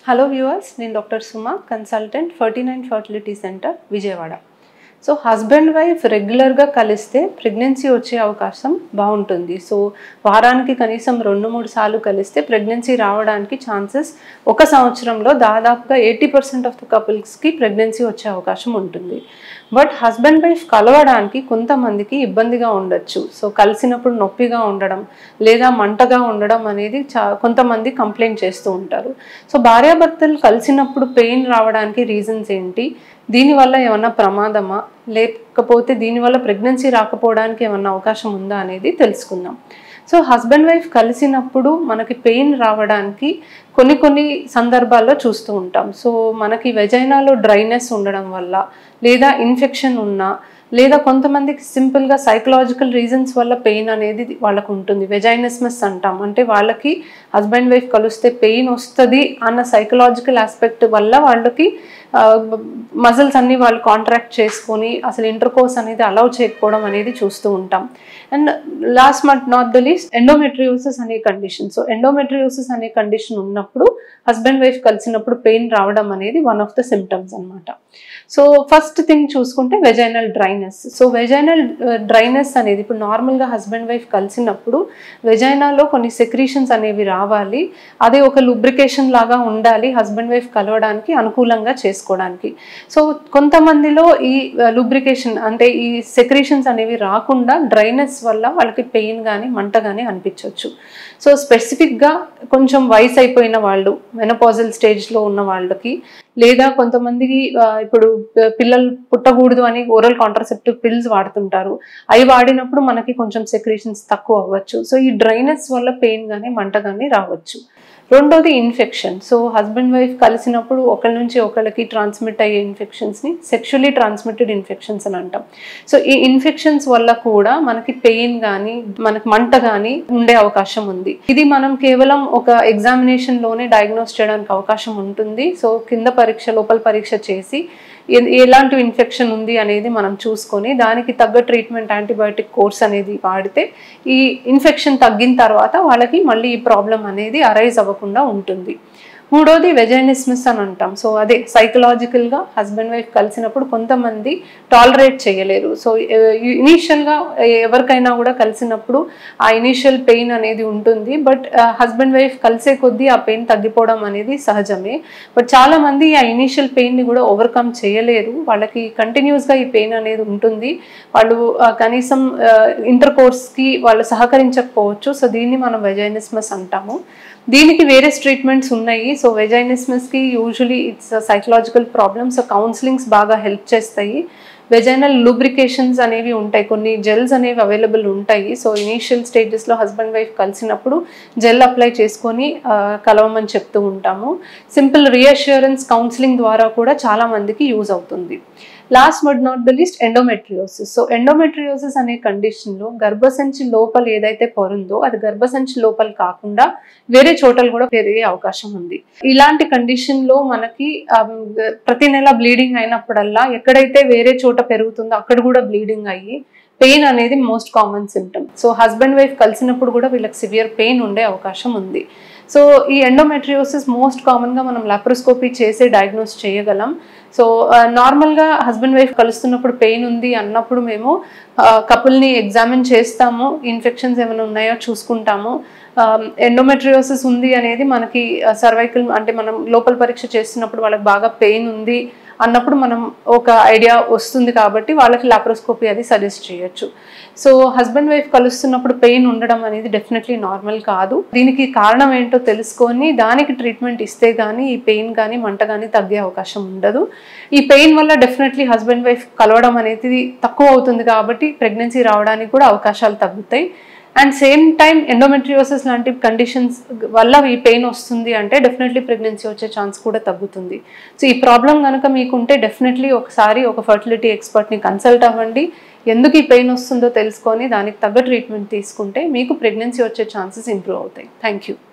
hello viewers నేను doctor Suma consultant Ferty nine fertility centre Vijayawada so husband wife రెగ్యులర్గా కలిస్తే pregnancy వచ్చే అవకాశం బాగుంటుంది సో వారానికి కనీసం రెండు మూడు సార్లు కలిస్తే ప్రెగ్నెన్సీ రావడానికి ఛాన్సెస్ ఒక సంవత్సరంలో దాదాపుగా ఎయిటీ పర్సెంట్ ఆఫ్ ద కపుల్స్కి ప్రెగ్నెన్సీ వచ్చే అవకాశం ఉంటుంది బట్ హస్బెండ్ వైఫ్ కలవడానికి కొంతమందికి ఇబ్బందిగా ఉండొచ్చు సో కలిసినప్పుడు నొప్పిగా ఉండడం లేదా మంటగా ఉండడం అనేది చా కొంతమంది కంప్లైంట్ చేస్తూ ఉంటారు సో భార్యాభర్తలు కలిసినప్పుడు పెయిన్ రావడానికి రీజన్స్ ఏంటి దీనివల్ల ఏమన్నా ప్రమాదమా లేకపోతే దీనివల్ల ప్రెగ్నెన్సీ రాకపోవడానికి ఏమన్నా అవకాశం ఉందా అనేది తెలుసుకుందాం సో హస్బెండ్ వైఫ్ కలిసినప్పుడు మనకి పెయిన్ రావడానికి కొన్ని కొన్ని సందర్భాల్లో చూస్తూ ఉంటాం సో మనకి వెజైనాలో డ్రైనెస్ ఉండడం వల్ల లేదా ఇన్ఫెక్షన్ ఉన్నా లేదా కొంతమందికి సింపుల్గా సైకలాజికల్ రీజన్స్ వల్ల పెయిన్ అనేది వాళ్ళకు ఉంటుంది వెజైనస్మస్ అంటాం అంటే వాళ్ళకి హస్బెండ్ వైఫ్ కలిస్తే పెయిన్ వస్తుంది అన్న సైకలాజికల్ ఆస్పెక్ట్ వల్ల వాళ్ళకి మజిల్స్ అన్ని వాళ్ళు కాంట్రాక్ట్ చేసుకొని అసలు ఇంటర్ కోర్స్ అనేది అలౌ చేయకపోవడం అనేది చూస్తూ ఉంటాం and last month not the least endometriosis అనే కండిషన్ సో ఎండోమెట్రియోసిస్ అనే కండిషన్ ఉన్నప్పుడు హస్బెండ్ వైఫ్ కలిసినప్పుడు పెయిన్ రావడం అనేది వన్ ఆఫ్ ద సిమ్టమ్స్ అనమాట సో ఫస్ట్ థింగ్ చూసుకుంటే vaginal dryness so vaginal dryness అనేది ఇప్పుడు నార్మల్గా హస్బెండ్ వైఫ్ కలిసినప్పుడు వెజైనాలో కొన్ని సెక్రీషన్స్ అనేవి రావాలి అదే ఒక లుబ్రికేషన్ లాగా ఉండాలి హస్బెండ్ వైఫ్ కలవడానికి అనుకూలంగా చేసుకోవడానికి సో కొంతమందిలో ఈ లుబ్రికేషన్ అంటే ఈ సెక్రీషన్స్ అనేవి రాకుండా డ్రైనెస్ వల్ల వాళ్ళకి పెయిన్ కానీ మంట కానీ అనిపించవచ్చు సో స్పెసిఫిక్గా కొంచెం వయసు అయిపోయిన వాళ్ళు మెనపాజల్ స్టేజ్లో ఉన్న వాళ్ళకి లేదా కొంతమందికి ఇప్పుడు పిల్లలు పుట్టకూడదు అని ఓరల్ కాంట్రసెప్టివ్ పిల్స్ వాడుతుంటారు అవి వాడినప్పుడు మనకి కొంచెం సెక్రేషన్స్ తక్కువ అవ్వచ్చు సో ఈ డ్రైనెస్ వల్ల పెయిన్ కానీ మంట కానీ రావచ్చు రెండోది ఇన్ఫెక్షన్ సో హస్బెండ్ వైఫ్ కలిసినప్పుడు ఒకరి నుంచి ఒకరికి ట్రాన్స్మిట్ అయ్యే ఇన్ఫెక్షన్స్ని సెక్షువలీ ట్రాన్స్మిటెడ్ ఇన్ఫెక్షన్స్ అని అంటాం సో ఈ ఇన్ఫెక్షన్స్ వల్ల కూడా మనకి పెయిన్ కానీ మనకి మంట కానీ ఉండే అవకాశం ఉంది ఇది మనం కేవలం ఒక ఎగ్జామినేషన్లోనే డయాగ్నోస్ చేయడానికి అవకాశం ఉంటుంది సో కింద పరీక్ష లోపల పరీక్ష చేసి ఎలాంటి ఇన్ఫెక్షన్ ఉంది అనేది మనం చూసుకొని దానికి తగ్గ ట్రీట్మెంట్ యాంటీబయాటిక్ కోర్స్ అనేది వాడితే ఈ ఇన్ఫెక్షన్ తగ్గిన తర్వాత వాళ్ళకి మళ్ళీ ఈ ప్రాబ్లం అనేది అరైజ్ అవ్వకుండా ఉంటుంది మూడోది వెజైనిస్మిస్ అని అంటాం సో అదే సైకలాజికల్గా హస్బెండ్ వైఫ్ కలిసినప్పుడు కొంతమంది టాలరేట్ చేయలేరు సో ఇనీషియల్గా ఎవరికైనా కూడా కలిసినప్పుడు ఆ ఇనీషియల్ పెయిన్ అనేది ఉంటుంది బట్ హస్బెండ్ వైఫ్ కలిసే కొద్దీ ఆ పెయిన్ తగ్గిపోవడం అనేది సహజమే బట్ చాలామంది ఆ ఇనీషియల్ పెయిన్ని కూడా ఓవర్కమ్ చేయలేరు వాళ్ళకి కంటిన్యూస్గా ఈ పెయిన్ అనేది ఉంటుంది వాళ్ళు కనీసం ఇంటర్ కోర్స్కి వాళ్ళు సహకరించకపోవచ్చు సో దీన్ని మనం వెజైనిస్మస్ అంటాము దీనికి వేరే ట్రీట్మెంట్స్ ఉన్నాయి సో వెజైనిస్మస్కి usually it's psychological problems so counsellings బాగా హెల్ప్ చేస్తాయి వెజైనల్ లూబ్రికేషన్స్ అనేవి ఉంటాయి కొన్ని జెల్స్ అనేవి అవైలబుల్ ఉంటాయి సో ఇనీషియల్ స్టేజెస్లో హస్బెండ్ వైఫ్ కలిసినప్పుడు జెల్ అప్లై చేసుకొని కలవమని చెప్తూ ఉంటాము సింపుల్ రీఅష్యూరెన్స్ కౌన్సిలింగ్ ద్వారా కూడా చాలా మందికి యూజ్ అవుతుంది last but not the least endometriosis so endometriosis అనే కండిషన్లో గర్భసంచి లోపల ఏదైతే పొరుందో అది గర్భసంచి లోపల కాకుండా వేరే చోటలు కూడా పెరిగే అవకాశం ఉంది ఇలాంటి కండిషన్లో మనకి ప్రతి నెల బ్లీడింగ్ అయినప్పుడల్లా ఎక్కడైతే వేరే చోట పెరుగుతుందో అక్కడ కూడా బ్లీడింగ్ అయ్యి పెయిన్ అనేది most common symptom so husband wife కలిసినప్పుడు కూడా వీళ్ళకి సివియర్ పెయిన్ ఉండే అవకాశం ఉంది సో ఈ ఎండోమెట్రియోసిస్ మోస్ట్ కామన్గా మనం లాప్రోస్కోపీ చేసే డయాగ్నోస్ చేయగలం సో నార్మల్గా హస్బెండ్ వైఫ్ కలుస్తున్నప్పుడు పెయిన్ ఉంది అన్నప్పుడు మేము కపుల్ని ఎగ్జామిన్ చేస్తాము ఇన్ఫెక్షన్స్ ఏమైనా ఉన్నాయో చూసుకుంటాము ఎండోమెట్రియోసిస్ ఉంది అనేది మనకి సర్వైకల్ అంటే మనం లోపల పరీక్ష చేస్తున్నప్పుడు వాళ్ళకి బాగా పెయిన్ ఉంది అన్నప్పుడు మనం ఒక ఐడియా వస్తుంది కాబట్టి వాళ్ళకి లాప్రోస్కోపీ అది సజెస్ట్ చేయొచ్చు సో హస్బెండ్ వైఫ్ కలుస్తున్నప్పుడు పెయిన్ ఉండడం అనేది డెఫినెట్లీ నార్మల్ కాదు దీనికి కారణం ఏంటో తెలుసుకొని దానికి ట్రీట్మెంట్ ఇస్తే కానీ ఈ పెయిన్ కానీ మంట కానీ తగ్గే అవకాశం ఉండదు ఈ పెయిన్ వల్ల డెఫినెట్లీ హస్బెండ్ వైఫ్ కలవడం అనేది తక్కువ అవుతుంది కాబట్టి ప్రెగ్నెన్సీ రావడానికి కూడా అవకాశాలు తగ్గుతాయి అండ్ సేమ్ టైం ఎండోమెట్రియోసిస్ లాంటి కండిషన్స్ వల్ల ఈ పెయిన్ వస్తుంది అంటే డెఫినెట్లీ ప్రెగ్నెన్సీ వచ్చే ఛాన్స్ కూడా తగ్గుతుంది సో ఈ ప్రాబ్లం కనుక మీకుంటే డెఫినెట్లీ ఒకసారి ఒక ఫర్టిలిటీ ఎక్స్పర్ట్ని కన్సల్ట్ అవ్వండి ఎందుకు ఈ పెయిన్ వస్తుందో తెలుసుకొని దానికి తగ్గ ట్రీట్మెంట్ తీసుకుంటే మీకు ప్రెగ్నెన్సీ వచ్చే ఛాన్సెస్ ఇంప్రూవ్ అవుతాయి థ్యాంక్ యూ